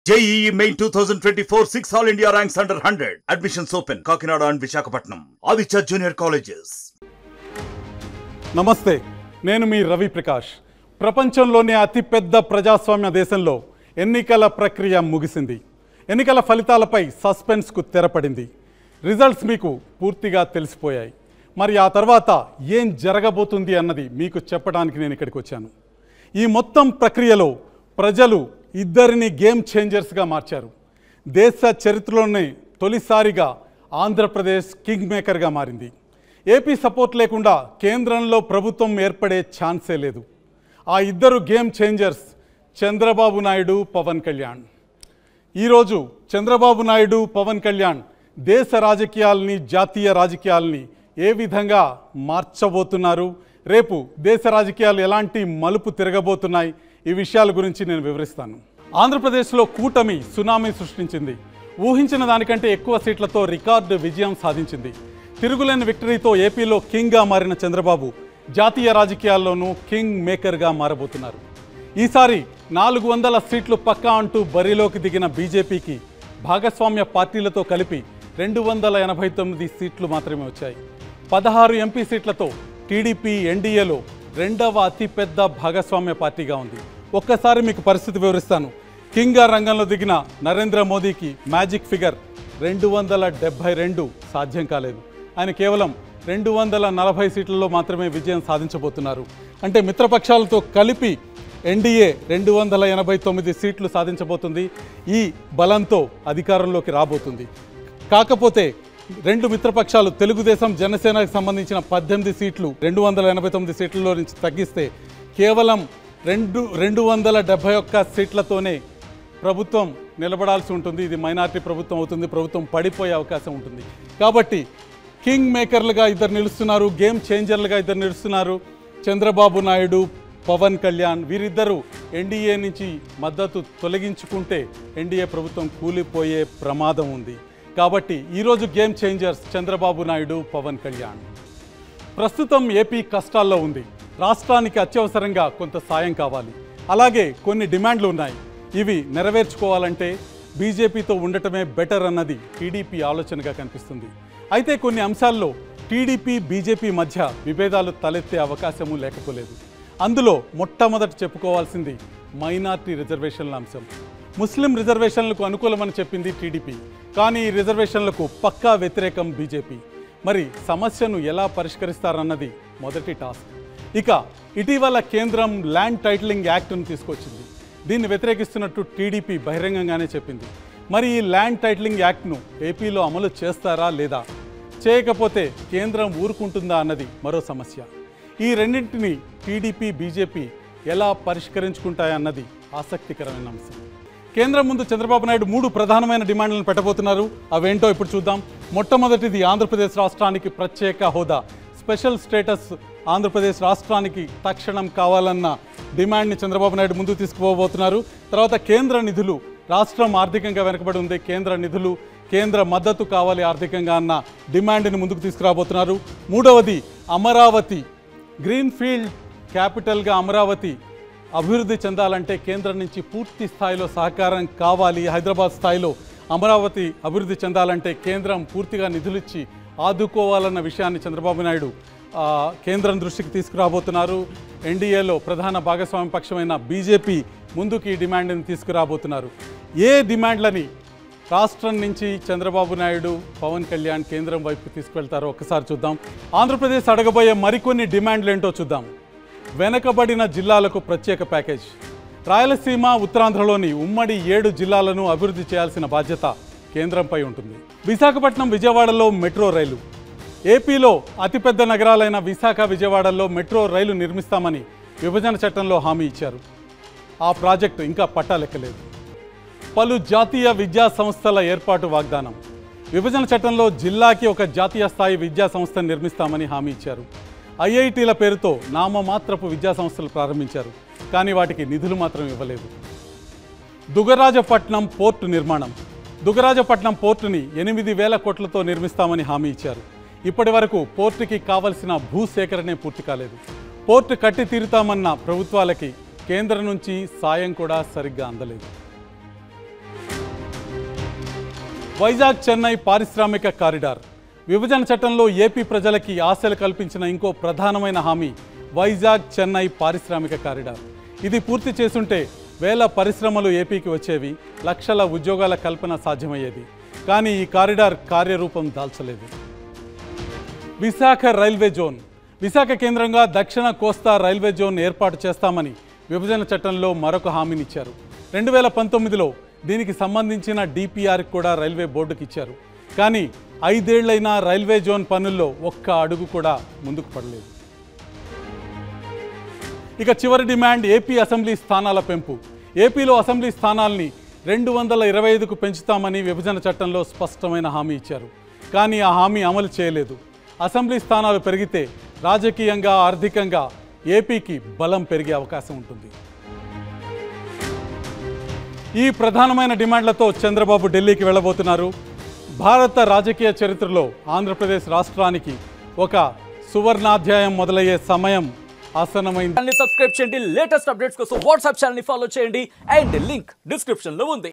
JEE Main 2024 6 All India ranks under 100. Admissions open. Kakinada and Visakhapatnam. Aditya Junior Colleges. నమస్తే నేను మీ రవి ప్రకాష్ ప్రపంచంలోనే అతిపెద్ద ప్రజాస్వామ్య దేశంలో ఎన్నికల ప్రక్రియ ముగిసింది ఎన్నికల ఫలితాలపై సస్పెన్స్కు తెరపడింది రిజల్ట్స్ మీకు పూర్తిగా తెలిసిపోయాయి మరి ఆ తర్వాత ఏం జరగబోతుంది అన్నది మీకు చెప్పడానికి నేను ఇక్కడికి వచ్చాను ఈ మొత్తం ప్రక్రియలో ప్రజలు ఇద్దరిని గేమ్ చేంజర్స్గా మార్చారు దేశ చరిత్రలోనే తొలిసారిగా ఆంధ్రప్రదేశ్ కింగ్ మేకర్గా మారింది ఏపీ సపోర్ట్ లేకుండా కేంద్రంలో ప్రభుత్వం ఏర్పడే ఛాన్సే లేదు ఆ ఇద్దరు గేమ్ చేంజర్స్ చంద్రబాబు నాయుడు పవన్ కళ్యాణ్ ఈరోజు చంద్రబాబు నాయుడు పవన్ కళ్యాణ్ దేశ రాజకీయాల్ని జాతీయ రాజకీయాల్ని ఏ విధంగా మార్చబోతున్నారు రేపు దేశ రాజకీయాలు ఎలాంటి మలుపు తిరగబోతున్నాయి ఈ విషయాల గురించి నేను వివరిస్తాను ఆంధ్రప్రదేశ్లో కూటమి సునామీ సృష్టించింది ఊహించిన దానికంటే ఎక్కువ సీట్లతో రికార్డు విజయం సాధించింది తిరుగులేని విక్టరీతో ఏపీలో కింగ్గా మారిన చంద్రబాబు జాతీయ రాజకీయాల్లోనూ కింగ్ మేకర్గా మారబోతున్నారు ఈసారి నాలుగు వందల సీట్లు పక్కా అంటూ బరిలోకి దిగిన బీజేపీకి భాగస్వామ్య పార్టీలతో కలిపి రెండు వందల ఎనభై తొమ్మిది సీట్లు మాత్రమే వచ్చాయి పదహారు ఎంపీ సీట్లతో టీడీపీ ఎన్డీఏలో రెండవ అతిపెద్ద భాగస్వామ్య పార్టీగా ఉంది ఒక్కసారి మీకు పరిస్థితి వివరిస్తాను కింగ్గా రంగంలో దిగిన నరేంద్ర మోదీకి మ్యాజిక్ ఫిగర్ రెండు వందల డెబ్బై రెండు సాధ్యం కాలేదు ఆయన కేవలం రెండు వందల నలభై సీట్లలో మాత్రమే విజయం సాధించబోతున్నారు అంటే మిత్రపక్షాలతో కలిపి ఎన్డీఏ రెండు వందల ఎనభై తొమ్మిది సీట్లు సాధించబోతుంది ఈ బలంతో అధికారంలోకి రాబోతుంది కాకపోతే రెండు మిత్రపక్షాలు తెలుగుదేశం జనసేనకు సంబంధించిన పద్దెనిమిది సీట్లు రెండు వందల ఎనభై తొమ్మిది సీట్లలో నుంచి తగ్గిస్తే కేవలం రెండు రెండు వందల డెబ్బై ఒక్క సీట్లతోనే ప్రభుత్వం నిలబడాల్సి ఉంటుంది ఇది మైనార్టీ ప్రభుత్వం అవుతుంది ప్రభుత్వం పడిపోయే అవకాశం ఉంటుంది కాబట్టి కింగ్ మేకర్లుగా ఇద్దరు నిలుస్తున్నారు గేమ్ చేంజర్లుగా ఇద్దరు నిలుస్తున్నారు చంద్రబాబు నాయుడు పవన్ కళ్యాణ్ వీరిద్దరూ ఎన్డీఏ నుంచి మద్దతు తొలగించుకుంటే ఎన్డీఏ ప్రభుత్వం కూలిపోయే ప్రమాదం ఉంది కాబట్టి ఈరోజు గేమ్ చేంజర్స్ చంద్రబాబు నాయుడు పవన్ కళ్యాణ్ ప్రస్తుతం ఏపీ కష్టాల్లో ఉంది రాష్ట్రానికి అత్యవసరంగా కొంత సాయం కావాలి అలాగే కొన్ని డిమాండ్లు ఉన్నాయి ఇవి నెరవేర్చుకోవాలంటే బీజేపీతో ఉండటమే బెటర్ అన్నది టీడీపీ ఆలోచనగా కనిపిస్తుంది అయితే కొన్ని అంశాల్లో టీడీపీ బీజేపీ మధ్య విభేదాలు తలెత్తే అవకాశము లేకపోలేదు అందులో మొట్టమొదట చెప్పుకోవాల్సింది మైనార్టీ రిజర్వేషన్ల అంశం ముస్లిం రిజర్వేషన్లకు అనుకూలమని చెప్పింది టీడీపీ కానీ ఈ రిజర్వేషన్లకు పక్కా వ్యతిరేకం బీజేపీ మరి సమస్యను ఎలా పరిష్కరిస్తారన్నది మొదటి టాస్క్ ఇక ఇటీవల కేంద్రం ల్యాండ్ టైటిలింగ్ యాక్ట్ను తీసుకొచ్చింది దీన్ని వ్యతిరేకిస్తున్నట్టు టీడీపీ బహిరంగంగానే చెప్పింది మరి ఈ ల్యాండ్ టైటిలింగ్ యాక్ట్ను ఏపీలో అమలు చేస్తారా లేదా చేయకపోతే కేంద్రం ఊరుకుంటుందా అన్నది మరో సమస్య ఈ రెండింటిని టీడీపీ బీజేపీ ఎలా పరిష్కరించుకుంటాయన్నది ఆసక్తికరమైన అంశం కేంద్రం ముందు చంద్రబాబు నాయుడు మూడు ప్రధానమైన డిమాండ్లను పెట్టబోతున్నారు అవేంటో ఇప్పుడు చూద్దాం మొట్టమొదటిది ఆంధ్రప్రదేశ్ రాష్ట్రానికి ప్రత్యేక హోదా స్పెషల్ స్టేటస్ ఆంధ్రప్రదేశ్ రాష్ట్రానికి తక్షణం కావాలన్న డిమాండ్ని చంద్రబాబు నాయుడు ముందుకు తీసుకుపోబోతున్నారు తర్వాత కేంద్ర నిధులు రాష్ట్రం ఆర్థికంగా వెనకబడి ఉంది కేంద్ర నిధులు కేంద్ర మద్దతు కావాలి ఆర్థికంగా అన్న డిమాండ్ని ముందుకు తీసుకురాబోతున్నారు మూడవది అమరావతి గ్రీన్ఫీల్డ్ క్యాపిటల్గా అమరావతి అభివృద్ధి చెందాలంటే కేంద్రం నుంచి పూర్తి స్థాయిలో సహకారం కావాలి హైదరాబాద్ స్థాయిలో అమరావతి అభివృద్ధి చెందాలంటే కేంద్రం పూర్తిగా నిధులిచ్చి ఆదుకోవాలన్న విషయాన్ని చంద్రబాబు నాయుడు ఆ, కేంద్రం దృష్టికి తీసుకురాబోతున్నారు ఎన్డీఏలో ప్రధాన భాగస్వామ్య పక్షమైన బీజేపీ ముందుకు ఈ డిమాండ్ని తీసుకురాబోతున్నారు ఏ డిమాండ్లని రాష్ట్రం నుంచి చంద్రబాబు నాయుడు పవన్ కళ్యాణ్ కేంద్రం వైపు తీసుకువెళ్తారో ఒకసారి చూద్దాం ఆంధ్రప్రదేశ్ అడగబోయే మరికొన్ని డిమాండ్లు ఏంటో చూద్దాం వెనకబడిన జిల్లాలకు ప్రత్యేక ప్యాకేజ్ రాయలసీమ ఉత్తరాంధ్రలోని ఉమ్మడి ఏడు జిల్లాలను అభివృద్ధి చేయాల్సిన బాధ్యత కేంద్రంపై ఉంటుంది విశాఖపట్నం విజయవాడలో మెట్రో రైలు ఏపీలో అతిపెద్ద నగరాలైన విశాఖ విజయవాడలో మెట్రో రైలు నిర్మిస్తామని విభజన చట్టంలో హామీ ఇచ్చారు ఆ ప్రాజెక్టు ఇంకా పట్టాలెక్కలేదు పలు జాతీయ విద్యా సంస్థల ఏర్పాటు వాగ్దానం విభజన చట్టంలో జిల్లాకి ఒక జాతీయ స్థాయి విద్యా సంస్థను నిర్మిస్తామని హామీ ఇచ్చారు ఐఐటీల పేరుతో నామమాత్రపు విద్యా సంస్థలు ప్రారంభించారు కానీ వాటికి నిధులు మాత్రం ఇవ్వలేదు దుగరాజపట్నం పోర్టు నిర్మాణం దుగరాజపట్నం పోర్టుని ఎనిమిది వేల కోట్లతో నిర్మిస్తామని హామీ ఇచ్చారు ఇప్పటి వరకు పోర్టుకి కావలసిన భూసేకరణే పూర్తి కాలేదు పోర్టు కట్టి తీరుతామన్న ప్రభుత్వాలకి కేంద్రం నుంచి సాయం కూడా సరిగ్గా అందలేదు వైజాగ్ చెన్నై పారిశ్రామిక కారిడార్ విభజన చట్టంలో ఏపీ ప్రజలకి ఆశలు కల్పించిన ఇంకో ప్రధానమైన హామీ వైజాగ్ చెన్నై పారిశ్రామిక కారిడార్ ఇది పూర్తి చేసుంటే వేల పరిశ్రమలు ఏపీకి వచ్చేవి లక్షల ఉద్యోగాల కల్పన సాధ్యమయ్యేది కానీ ఈ కారిడార్ కార్యరూపం దాల్చలేదు విశాఖ రైల్వే జోన్ విశాఖ కేంద్రంగా దక్షిణ కోస్తా రైల్వే జోన్ ఏర్పాటు చేస్తామని విభజన చట్టంలో మరొక హామీనిచ్చారు రెండు వేల పంతొమ్మిదిలో దీనికి సంబంధించిన డిపిఆర్ కూడా రైల్వే బోర్డుకి ఇచ్చారు కానీ ఐదేళ్లైనా రైల్వే జోన్ పనుల్లో ఒక్క అడుగు కూడా ముందుకు పడలేదు ఇక చివరి డిమాండ్ ఏపీ అసెంబ్లీ స్థానాల పెంపు ఏపీలో అసెంబ్లీ స్థానాల్ని రెండు వందల ఇరవై ఐదుకు పెంచుతామని విభజన చట్టంలో స్పష్టమైన హామీ ఇచ్చారు కానీ ఆ హామీ అమలు చేయలేదు అసెంబ్లీ స్థానాలు పెరిగితే రాజకీయంగా ఆర్థికంగా ఏపీకి బలం పెరిగే అవకాశం ఉంటుంది ఈ ప్రధానమైన డిమాండ్లతో చంద్రబాబు ఢిల్లీకి వెళ్ళబోతున్నారు భారత రాజకీయ చరిత్రలో ఆంధ్రప్రదేశ్ రాష్ట్రానికి ఒక సువర్ణాధ్యాయం మొదలయ్యే సమయం ఆసన్నమైంది ఛానల్ ని సబ్స్క్రైబ్ చేయండి లేటెస్ట్ అప్డేట్స్ కోసం వాట్సాప్ ఛానల్ ని ఫాలో చేయండి అండ్ లింక్ డిస్క్రిప్షన్ లో ఉంది